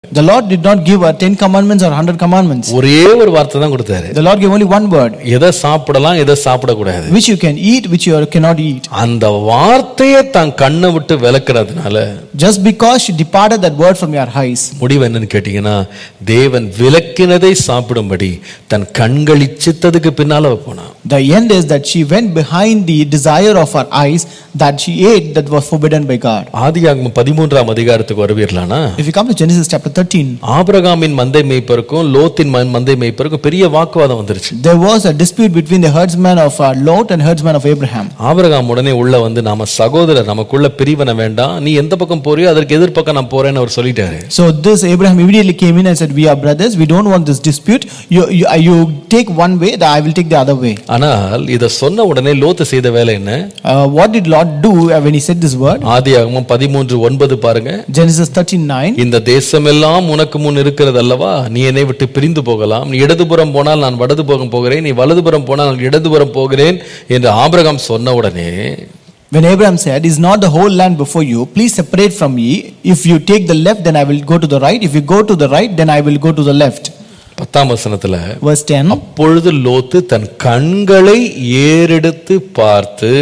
The Lord did not give her 10 commandments or 100 commandments. ஒரே ஒரு வார்த்தை தான் கொடுத்தாரு The Lord gave only one word எதை சாப்பிடலாம் எதை சாப்பிடக்கூடாது which you can eat, which you cannot eat. அந்த வார்த்தையை தான் கண்ணை விட்டு விளக்குறதுனால Just because she departed that word from your eyes. முடிவு என்னன்னு கேட்டீங்கன்னா தேவன் விளக்கினதை சாப்பிடும்படி தன் கண்கள் இச்சித்ததுக்கு பின்னால போனான் The end is that she went behind the desire of her eyes that she ate that was forbidden by God. ஆதியாகமம் பதிமூன்றாம் அதிகாரத்துக்கு வருவீர்களானா If you come to Genesis chapter 13, ஆபிரகாமின் மந்தை மேய்ப்பருக்கும் லோத்தின் ம- மந்தை மேய்ப்பருக்கும் பெரிய வாக்குவாதம் வந்துருச்சு there was a dispute between the herdsman of uh, Lot and herdsman of Abraham. Abraham உடனே உள்ள வந்து நாம சகோதரர் நமக்குள்ள பிரிவினை வேண்டாம் நீ எந்த பக்கம் போறியோ அதற்கு எதிர்ப்பக்கம் நான் போறேன்னு அவர் சொல்லிட்டாரு So this Abraham immediately came in and said, "We are brothers. We don't want this dispute. You you, uh, you take one way, I will take the other way." ஆனால் இதை சொன்ன உடனே லோத்து செய்த வேலை என்ன Uh, what did Lot do uh, when he said this word? ஆதியாகமம் பதிமூன்று ஒன்பது பாருங்க Genesis 13:9. இந்த தேசமெல்லாம் உனக்கு முன் இருக்கிறது அல்லவா நீ என்னை விட்டு பிரிந்து போகலாம் நீ இடதுபுறம் போனால் நான் வலதுபுறம் போகிறேன் நீ வலதுபுறம் போனால் நான் இடதுபுறம் போகிறேன் என்று ஆபிரகாம் சொன்ன உடனே When Abraham said, "Is not the whole land before you? Please separate from me. If you take the left, then I will go to the right. If you go to the right, then I will go to the left." பத்தாம் வசனத்துல Verse 10. அப்பொழுது லோத்து தன் கண்களை ஏறெடுத்து பார்த்து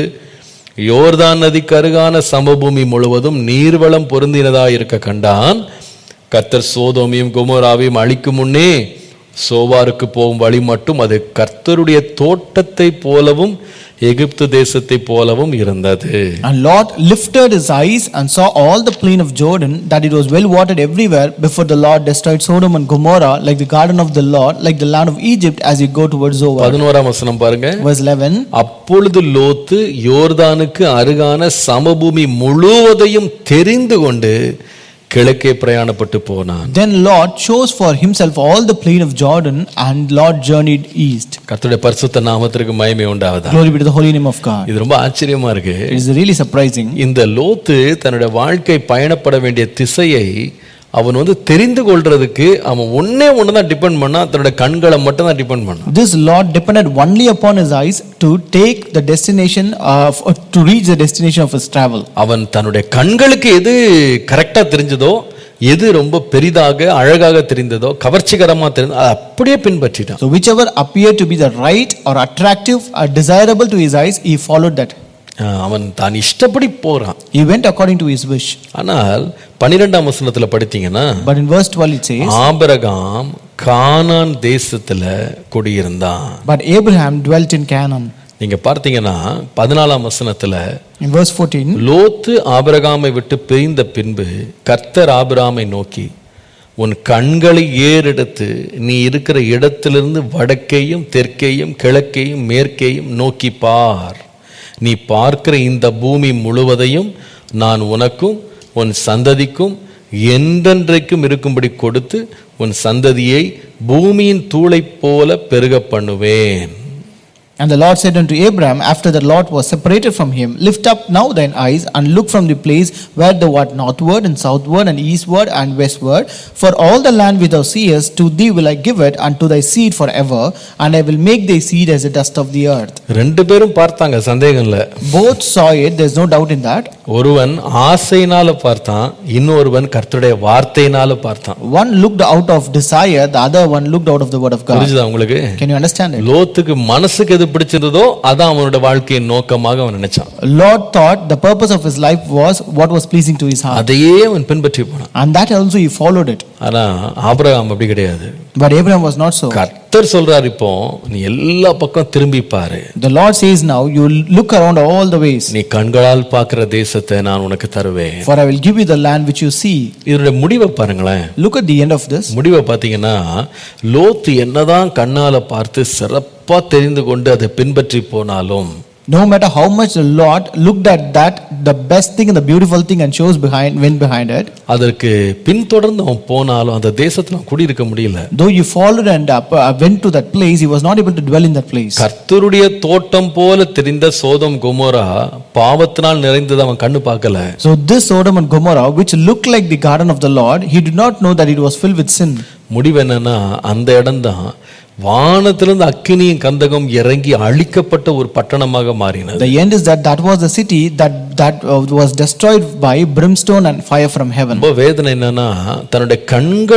யோர்தான் நதிக்கு அருகான சமபூமி முழுவதும் நீர்வளம் பொருந்தினதா இருக்க கண்டான் கர்த்தர் சோதோமியும் குமோராவையும் அழிக்கும் முன்னே சோவாருக்கு போகும் வழி மட்டும் அது கர்த்தருடைய தோட்டத்தை போலவும் எகிப்து தேசத்தை போலவும் இருந்தது And Lot lifted his eyes and saw all the plain of Jordan, that it was well watered everywhere before the Lord destroyed Sodom and Gomorrah, like the garden of the Lord, like the land of Egypt, as you go towards Zoar. பதினோராம் வசனம் பாருங்க Verse 11. அப்பொழுது லோத்து யோர்தானுக்கு அருகான சமபூமி முழுவதையும் தெரிந்து கொண்டு கிழக்கே பிரயாணப்பட்டு போனான் Then Lot chose for himself all the plain of Jordan, and Lot journeyed east. கர்த்தருடைய பரிசுத்த நாமத்திற்கு மகிமை உண்டாவதா Glory be to the holy name of God. இது ரொம்ப ஆச்சரியமா இருக்கு It is really surprising. இந்த லோத்து தன்னுடைய வாழ்க்கை பயணப்பட வேண்டிய திசையை அவன் வந்து தெரிந்து கொள்றதுக்கு அவன் ஒன்னே ஒன்று தான் டிபெண்ட் பண்ணா தன்னோட கண்களை மட்டும் தான் டிபெண்ட் பண்ணான் This Lord depended only upon his eyes to take the destination of, to reach the destination of his travel. அவன் தன்னுடைய கண்களுக்கு எது கரெக்டா தெரிஞ்சதோ எது ரொம்ப பெரிதாக அழகாக தெரிந்ததோ கவர்ச்சிகரமா தெரிந்ததோ அதை அப்படியே பின்பற்றிட்டான் So whichever appeared to be the right or attractive or desirable to his eyes, he followed that. ஆஹ் அவன் தான் இஷ்டப்படி போறான் He went according to his wish. ஆனால் பன்னிரெண்டாம் வசனத்துல படித்தீங்கன்னா But in verse 12 it says, Abraham Canaan தேசத்துல குடியிருந்தான் But Abraham dwelt in Canaan. நீங்க பார்த்தீங்கன்னா பதினாலாம் வசனத்துல In verse 14, லோத்து ஆபிரகாமை விட்டு பிரிந்த பின்பு கர்த்தர் ஆபிரகாமை நோக்கி உன் கண்களை ஏறெடுத்து நீ இருக்கிற இடத்திலிருந்து வடக்கேயும் தெற்கேயும் கிழக்கேயும் மேற்கேயும் நோக்கி பார் நீ பார்க்கிற இந்த பூமி முழுவதையும் நான் உனக்கும் உன் சந்ததிக்கும் என்றென்றைக்கும் இருக்கும்படி கொடுத்து உன் சந்ததியை பூமியின் தூளைப் போல பெருக பண்ணுவேன் And the Lord said unto Abraham, after the Lot was separated from him, Lift up now thine eyes and look from the place where thou art northward and southward and eastward and westward. For all the land which thou seest, to thee will I give it, and to thy seed forever, and I will make thy seed as the dust of the earth. ரெண்டு பேரும் பார்த்தாங்க சந்தேகம் இல்லை Both saw it, there's no doubt in that. ஒருவன் ஆசையினால பார்த்தான் இன்னொருவன் கர்த்தருடைய வார்த்தையினால பார்த்தான் One looked out of desire, the other one looked out of the word of God. புரிஞ்சுதா உங்களுக்கு Can you understand it? லோத்துக்கு மனசுக்கு எது பிடிச்சிருந்ததோ அதான் அவனோட வாழ்க்கையின் நோக்கமாக அவன் நினைச்சான் Lord thought the purpose of his life was what was pleasing to his heart. அதையே அவன் பின்பற்றி போனான் And that also he followed it. ஆனா ஆபிரகாம் அப்படி கிடையாது But Abraham was not so. கர்த்தர் சொல்றாரு இப்போ நீ எல்லா பக்கம் திரும்பி பாரு The Lord says now, you will look around all the ways, நீ கண்களால் பார்க்கிற தேசத்தை நான் உனக்கு தருவேன் for I will give you the land which you see. இதனுடைய முடிவை பாருங்களேன் Look at the end of this. முடிவை பார்த்தீங்கன்னா லோத்து என்னதான் கண்ணால பார்த்து சிறப்பா தெரிந்து கொண்டு அதை பின்பற்றி போனாலும் No matter how much the Lord looked at that, the best thing and the beautiful thing and chose behind, went behind it, அதற்கு பின்தொடர்ந்து அவன் போனாலும் அந்த தேசத்துல அவன் குடியிருக்க முடியல though you followed and up, uh, went to that place, he was not able to dwell in that place. கர்த்தருடைய தோட்டம் போல தெரிந்த சோதம் குமோரா பாவத்தினால் நிறைந்தது அவன் கண்ணு பார்க்கல So this Sodom and Gomorrah, which looked like the garden of the Lord, he did not know that it was filled with sin. முடிவு என்னன்னா அந்த இடம்தான் வானத்திலிருந்து அக்கினியும் கந்தகம் இறங்கி அழிக்கப்பட்ட ஒரு பட்டணமாக மாறினது The end is that that was the city that that uh, was destroyed by brimstone and fire from heaven. ரொம்ப வேதனை என்னன்னா தன்னுடைய கண்கள்